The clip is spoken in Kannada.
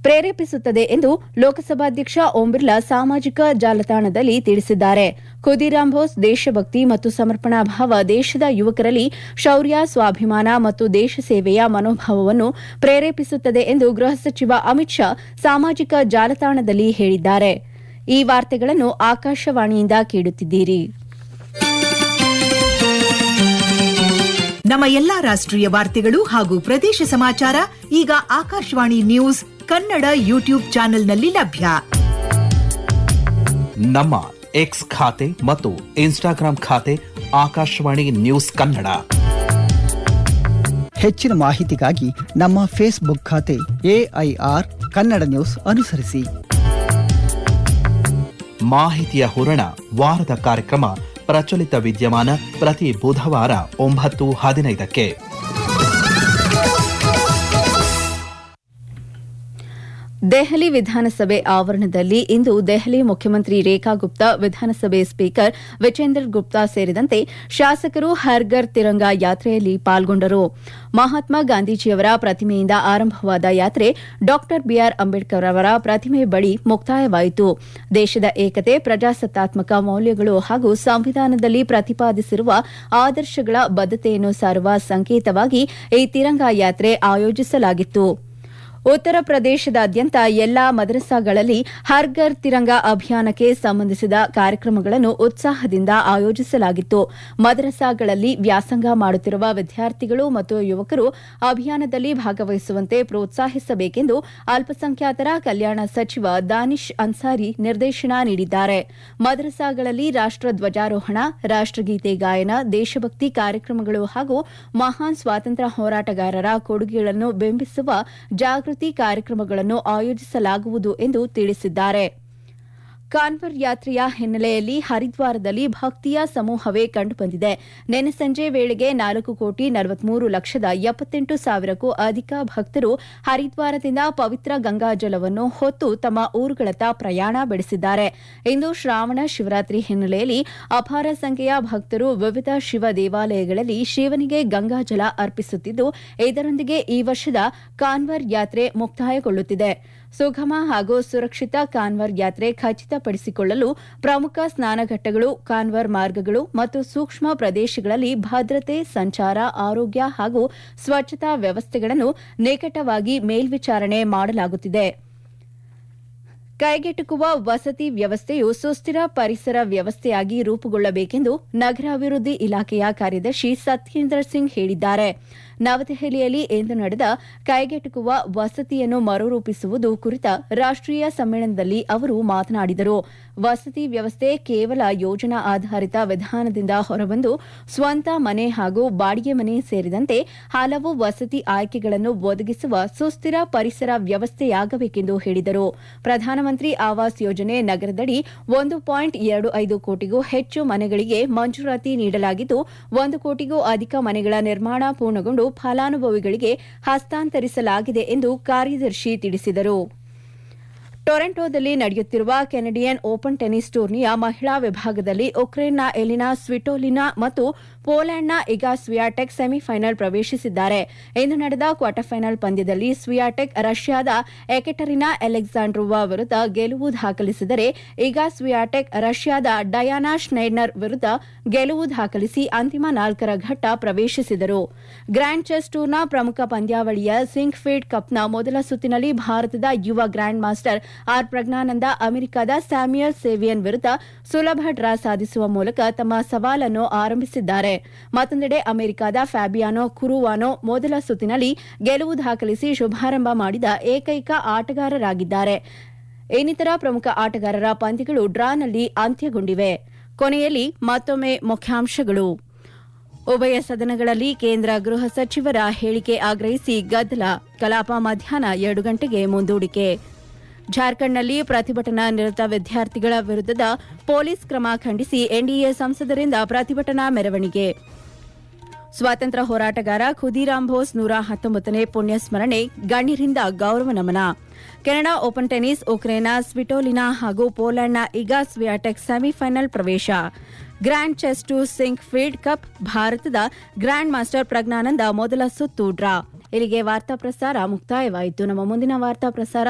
ಪ್ರೇರೇಪಿಸುತ್ತದೆ ಎಂದು ಲೋಕಸಭಾಧ್ಯಕ್ಷ ಓಂ ಬಿರ್ಲಾ ಸಾಮಾಜಿಕ ಜಾಲತಾಣದಲ್ಲಿ ತಿಳಿಸಿದ್ದಾರೆ ಖುದಿರಾಮ್ ಬೋಸ್ ದೇಶಭಕ್ತಿ ಮತ್ತು ಸಮರ್ಪಣಾ ಭಾವ ದೇಶದ ಯುವಕರಲ್ಲಿ ಶೌರ್ಯ ಸ್ವಾಭಿಮಾನ ಮತ್ತು ದೇಶ ಸೇವೆಯ ಮನೋಭಾವವನ್ನು ಪ್ರೇರೇಪಿಸುತ್ತದೆ ಎಂದು ಗೃಹ ಸಚಿವ ಅಮಿತ್ ಶಾ ಸಾಮಾಜಿಕ ಜಾಲತಾಣದಲ್ಲಿ ಹೇಳಿದ್ದಾರೆ ಈ ವಾರ್ತೆಗಳನ್ನು ಆಕಾಶವಾಣಿಯಿಂದ ಕೇಳುತ್ತಿದ್ದೀರಿ ನಮ್ಮ ಎಲ್ಲಾ ರಾಷ್ಟ್ರೀಯ ವಾರ್ತೆಗಳು ಹಾಗೂ ಪ್ರದೇಶ ಸಮಾಚಾರ ಈಗ ಆಕಾಶವಾಣಿ ನ್ಯೂಸ್ ಕನ್ನಡ ಯೂಟ್ಯೂಬ್ ಚಾನೆಲ್ನಲ್ಲಿ ಲಭ್ಯ ನಮ್ಮ ಎಕ್ಸ್ ಖಾತೆ ಮತ್ತು ಇನ್ಸ್ಟಾಗ್ರಾಂ ಖಾತೆ ಆಕಾಶವಾಣಿ ನ್ಯೂಸ್ ಕನ್ನಡ ಹೆಚ್ಚಿನ ಮಾಹಿತಿಗಾಗಿ ನಮ್ಮ ಫೇಸ್ಬುಕ್ ಖಾತೆ ಎಐಆರ್ ಕನ್ನಡ ನ್ಯೂಸ್ ಅನುಸರಿಸಿ ಮಾಹಿತಿಯ ಹೂರಣ ವಾರದ ಕಾರ್ಯಕ್ರಮ ಪ್ರಚಲಿತ ವಿದ್ಯಮಾನ ಪ್ರತಿ ಬುಧವಾರ ಒಂಬತ್ತು ಹದಿನೈದಕ್ಕೆ ದೆಹಲಿ ವಿಧಾನಸಭೆ ಆವರಣದಲ್ಲಿ ಇಂದು ದೆಹಲಿ ಮುಖ್ಯಮಂತ್ರಿ ರೇಖಾ ಗುಪ್ತಾ ವಿಧಾನಸಭೆ ಸ್ಪೀಕರ್ ವಿಚೇಂದರ್ ಗುಪ್ತಾ ಸೇರಿದಂತೆ ಶಾಸಕರು ಹರ್ಗರ್ ತಿರಂಗ ಯಾತ್ರೆಯಲ್ಲಿ ಪಾಲ್ಗೊಂಡರು ಮಹಾತ್ಮ ಗಾಂಧೀಜಿಯವರ ಪ್ರತಿಮೆಯಿಂದ ಆರಂಭವಾದ ಯಾತ್ರೆ ಡಾ ಬಿಆರ್ ಅಂಬೇಡ್ಕರ್ ಅವರ ಪ್ರತಿಮೆ ಬಳಿ ಮುಕ್ತಾಯವಾಯಿತು ದೇಶದ ಏಕತೆ ಪ್ರಜಾಸತ್ತಾತ್ಮಕ ಮೌಲ್ಯಗಳು ಹಾಗೂ ಸಂವಿಧಾನದಲ್ಲಿ ಪ್ರತಿಪಾದಿಸಿರುವ ಆದರ್ಶಗಳ ಬದ್ಧತೆಯನ್ನು ಸಾರುವ ಸಂಕೇತವಾಗಿ ಈ ತಿರಂಗ ಯಾತ್ರೆ ಆಯೋಜಿಸಲಾಗಿತ್ತು ಉತ್ತರ ಪ್ರದೇಶದಾದ್ಯಂತ ಎಲ್ಲಾ ಮದರಸಾಗಳಲ್ಲಿ ಹರ್ಗರ್ ತಿರಂಗ ಅಭಿಯಾನಕ್ಕೆ ಸಂಬಂಧಿಸಿದ ಕಾರ್ಯಕ್ರಮಗಳನ್ನು ಉತ್ಸಾಹದಿಂದ ಆಯೋಜಿಸಲಾಗಿತ್ತು ಮದರಸಾಗಳಲ್ಲಿ ವ್ಯಾಸಂಗ ಮಾಡುತ್ತಿರುವ ವಿದ್ಯಾರ್ಥಿಗಳು ಮತ್ತು ಯುವಕರು ಅಭಿಯಾನದಲ್ಲಿ ಭಾಗವಹಿಸುವಂತೆ ಪ್ರೋತ್ಸಾಹಿಸಬೇಕೆಂದು ಅಲ್ಪಸಂಖ್ಯಾತರ ಕಲ್ಯಾಣ ಸಚಿವ ದಾನಿಶ್ ಅನ್ಸಾರಿ ನಿರ್ದೇಶನ ನೀಡಿದ್ದಾರೆ ಮದರಸಾಗಳಲ್ಲಿ ರಾಷ್ಟ ಧ್ವಜಾರೋಹಣ ರಾಷ್ಟಗೀತೆ ಗಾಯನ ದೇಶಭಕ್ತಿ ಕಾರ್ಯಕ್ರಮಗಳು ಹಾಗೂ ಮಹಾನ್ ಸ್ವಾತಂತ್ರ್ಯ ಹೋರಾಟಗಾರರ ಕೊಡುಗೆಗಳನ್ನು ಬಿಂಬಿಸುವ ಜಾಗೃತಿ ಕಾರ್ಯಕ್ರಮಗಳನ್ನು ಆಯೋಜಿಸಲಾಗುವುದು ಎಂದು ತಿಳಿಸಿದ್ದಾರೆ ಕಾನ್ವರ್ ಯಾತ್ರೆಯ ಹಿನ್ನೆಲೆಯಲ್ಲಿ ಹರಿದ್ವಾರದಲ್ಲಿ ಭಕ್ತಿಯ ಸಮೂಹವೇ ಕಂಡುಬಂದಿದೆ ನಿನ್ನೆ ಸಂಜೆ ವೇಳೆಗೆ ನಾಲ್ಕು ಕೋಟಿ ನಲವತ್ಮೂರು ಲಕ್ಷದ ಎಪ್ಪತ್ತೆಂಟು ಸಾವಿರಕ್ಕೂ ಅಧಿಕ ಭಕ್ತರು ಹರಿದ್ವಾರದಿಂದ ಪವಿತ್ರ ಗಂಗಾಜಲವನ್ನು ಹೊತ್ತು ತಮ್ಮ ಊರುಗಳತ್ತ ಪ್ರಯಾಣ ಬೆಳೆಸಿದ್ದಾರೆ ಇಂದು ಶ್ರಾವಣ ಶಿವರಾತ್ರಿ ಹಿನ್ನೆಲೆಯಲ್ಲಿ ಅಪಾರ ಸಂಖ್ಯೆಯ ಭಕ್ತರು ವಿವಿಧ ಶಿವ ದೇವಾಲಯಗಳಲ್ಲಿ ಶಿವನಿಗೆ ಗಂಗಾಜಲ ಅರ್ಪಿಸುತ್ತಿದ್ದು ಇದರೊಂದಿಗೆ ಈ ವರ್ಷದ ಕಾನ್ವರ್ ಯಾತ್ರೆ ಮುಕ್ತಾಯಗೊಳ್ಳುತ್ತಿದೆ ಸುಗಮ ಹಾಗೂ ಸುರಕ್ಷಿತ ಕಾನ್ವರ್ ಯಾತ್ರೆ ಖಚಿತಪಡಿಸಿಕೊಳ್ಳಲು ಪ್ರಮುಖ ಸ್ನಾನಘಟ್ಟಗಳು ಕಾನ್ವರ್ ಮಾರ್ಗಗಳು ಮತ್ತು ಸೂಕ್ಷ್ಮ ಪ್ರದೇಶಗಳಲ್ಲಿ ಭದ್ರತೆ ಸಂಚಾರ ಆರೋಗ್ಯ ಹಾಗೂ ಸ್ವಚ್ಛತಾ ವ್ಯವಸ್ಥೆಗಳನ್ನು ನಿಕಟವಾಗಿ ಮೇಲ್ವಿಚಾರಣೆ ಮಾಡಲಾಗುತ್ತಿದೆ ಕೈಗೆಟುಕುವ ವಸತಿ ವ್ಯವಸ್ಥೆಯು ಸುಸ್ಥಿರ ಪರಿಸರ ವ್ಯವಸ್ಥೆಯಾಗಿ ರೂಪುಗೊಳ್ಳಬೇಕೆಂದು ನಗರಾಭಿವೃದ್ಧಿ ಇಲಾಖೆಯ ಕಾರ್ಯದರ್ಶಿ ಸತ್ಯೇಂದ್ರ ಸಿಂಗ್ ಹೇಳಿದ್ದಾರೆ ನವದೆಹಲಿಯಲ್ಲಿ ಇಂದು ನಡೆದ ಕೈಗೆಟುಕುವ ವಸತಿಯನ್ನು ಮರುರೂಪಿಸುವುದು ಕುರಿತ ರಾಷ್ಟೀಯ ಸಮ್ಮೇಳನದಲ್ಲಿ ಅವರು ಮಾತನಾಡಿದರು ವಸತಿ ವ್ಯವಸ್ಥೆ ಕೇವಲ ಯೋಜನಾ ಆಧಾರಿತ ವಿಧಾನದಿಂದ ಹೊರಬಂದು ಸ್ವಂತ ಮನೆ ಹಾಗೂ ಬಾಡಿಗೆ ಮನೆ ಸೇರಿದಂತೆ ಹಲವು ವಸತಿ ಆಯ್ಕೆಗಳನ್ನು ಒದಗಿಸುವ ಸುಸ್ಥಿರ ಪರಿಸರ ವ್ಯವಸ್ಥೆಯಾಗಬೇಕೆಂದು ಹೇಳಿದರು ಪ್ರಧಾನಮಂತ್ರಿ ಆವಾಸ್ ಯೋಜನೆ ನಗರದಡಿ ಒಂದು ಪಾಯಿಂಟ್ ಎರಡು ಐದು ಕೋಟಿಗೂ ಹೆಚ್ಚು ಮನೆಗಳಿಗೆ ಮಂಜೂರಾತಿ ನೀಡಲಾಗಿದ್ದು ಒಂದು ಕೋಟಿಗೂ ಅಧಿಕ ಮನೆಗಳ ನಿರ್ಮಾಣ ಪೂರ್ಣಗೊಂಡು ಫಲಾನುಭವಿಗಳಿಗೆ ಹಸ್ತಾಂತರಿಸಲಾಗಿದೆ ಎಂದು ಕಾರ್ಯದರ್ಶಿ ತಿಳಿಸಿದರು ಟೊರೆಂಟೊದಲ್ಲಿ ನಡೆಯುತ್ತಿರುವ ಕೆನಡಿಯನ್ ಓಪನ್ ಟೆನಿಸ್ ಟೂರ್ನಿಯ ಮಹಿಳಾ ವಿಭಾಗದಲ್ಲಿ ಉಕ್ರೇನ್ನ ಎಲಿನಾ ಸ್ವಿಟೋಲಿನಾ ಮತ್ತು ಪೋಲೆಂಡ್ನ ಇಗಾ ಸ್ವಿಯಾಟೆಕ್ ಸೆಮಿಫೈನಲ್ ಪ್ರವೇಶಿಸಿದ್ದಾರೆ ಇಂದು ನಡೆದ ಕ್ವಾರ್ಟರ್ ಫೈನಲ್ ಪಂದ್ಯದಲ್ಲಿ ಸ್ವಿಯಾಟೆಕ್ ರಷ್ಯಾದ ಎಕೆಟರಿನಾ ಅಲೆಕ್ಸಾಂಡ್ರೋವಾ ವಿರುದ್ಧ ಗೆಲುವು ದಾಖಲಿಸಿದರೆ ಇಗಾ ಸ್ವಿಯಾಟೆಕ್ ರಷ್ಯಾದ ಡಯಾನಾ ಶ್ನೈಡ್ನರ್ ವಿರುದ್ಧ ಗೆಲುವು ದಾಖಲಿಸಿ ಅಂತಿಮ ನಾಲ್ಕರ ಘಟ್ಟ ಪ್ರವೇಶಿಸಿದರು ಗ್ರ್ಯಾಂಡ್ ಚೆಸ್ ಟೂರ್ನ ಪ್ರಮುಖ ಪಂದ್ಯಾವಳಿಯ ಸಿಂಕ್ಫೀಲ್ಡ್ ಕಪ್ನ ಮೊದಲ ಸುತ್ತಿನಲ್ಲಿ ಭಾರತದ ಯುವ ಗ್ರ್ಯಾಂಡ್ ಮಾಸ್ಟರ್ ಆರ್ ಪ್ರಜ್ಞಾನಂದ ಅಮೆರಿಕದ ಸ್ಯಾಮ್ಯುಯಲ್ ಸೇವಿಯನ್ ವಿರುದ್ಧ ಸುಲಭ ಡ್ರಾ ಸಾಧಿಸುವ ಮೂಲಕ ತಮ್ಮ ಸವಾಲನ್ನು ಆರಂಭಿಸಿದ್ದಾರೆ ಮತ್ತೊಂದೆಡೆ ಅಮೆರಿಕದ ಫ್ಯಾಬಿಯಾನೋ ಕುರುವಾನೋ ಮೊದಲ ಸುತ್ತಿನಲ್ಲಿ ಗೆಲುವು ದಾಖಲಿಸಿ ಶುಭಾರಂಭ ಮಾಡಿದ ಏಕೈಕ ಆಟಗಾರರಾಗಿದ್ದಾರೆ ಇನ್ನಿತರ ಪ್ರಮುಖ ಆಟಗಾರರ ಪಂದ್ಯಗಳು ಡ್ರಾನಲ್ಲಿ ಅಂತ್ಯಗೊಂಡಿವೆ ಕೊನೆಯಲ್ಲಿ ಮತ್ತೊಮ್ಮೆ ಮುಖ್ಯಾಂಶಗಳು ಉಭಯ ಸದನಗಳಲ್ಲಿ ಕೇಂದ್ರ ಗೃಹ ಸಚಿವರ ಹೇಳಿಕೆ ಆಗ್ರಹಿಸಿ ಗದ್ದಲ ಕಲಾಪ ಮಧ್ಯಾಹ್ನ ಎರಡು ಗಂಟೆಗೆ ಮುಂದೂಡಿಕೆ ಜಾರ್ಖಂಡ್ನಲ್ಲಿ ಪ್ರತಿಭಟನಾ ನಿರತ ವಿದ್ಯಾರ್ಥಿಗಳ ವಿರುದ್ಧದ ಪೊಲೀಸ್ ಕ್ರಮ ಖಂಡಿಸಿ ಎನ್ಡಿಎ ಸಂಸದರಿಂದ ಪ್ರತಿಭಟನಾ ಮೆರವಣಿಗೆ ಸ್ವಾತಂತ್ರ್ಯ ಹೋರಾಟಗಾರ ಖುದಿರಾಮ್ ಬೋಸ್ ನೂರ ಹತ್ತೊಂಬತ್ತನೇ ಪುಣ್ಯ ಸ್ಮರಣೆ ಗಣ್ಯರಿಂದ ಗೌರವ ನಮನ ಕೆನಡಾ ಓಪನ್ ಟೆನಿಸ್ ಉಕ್ರೇನ್ನ ಸ್ವಿಟೋಲಿನಾ ಹಾಗೂ ಪೋಲೆಂಡ್ನ ಇಗಾ ಸ್ವಿಯಾಟೆಕ್ ಸೆಮಿಫೈನಲ್ ಪ್ರವೇಶ grand chess tour Sinquefield cup ಭಾರತದ ಗ್ರ್ಯಾಂಡ್ ಮಾಸ್ಟರ್ ಪ್ರಜ್ಞಾನಂದ ಮೊದಲ ಸುತ್ತು ಡ್ರಾ ಇಲ್ಲಿಗೆ ವಾರ್ತಾ ಪ್ರಸಾರ ಮುಕ್ತಾಯವಾಯಿತು ನಮ್ಮ ಮುಂದಿನ ವಾರ್ತಾ ಪ್ರಸಾರ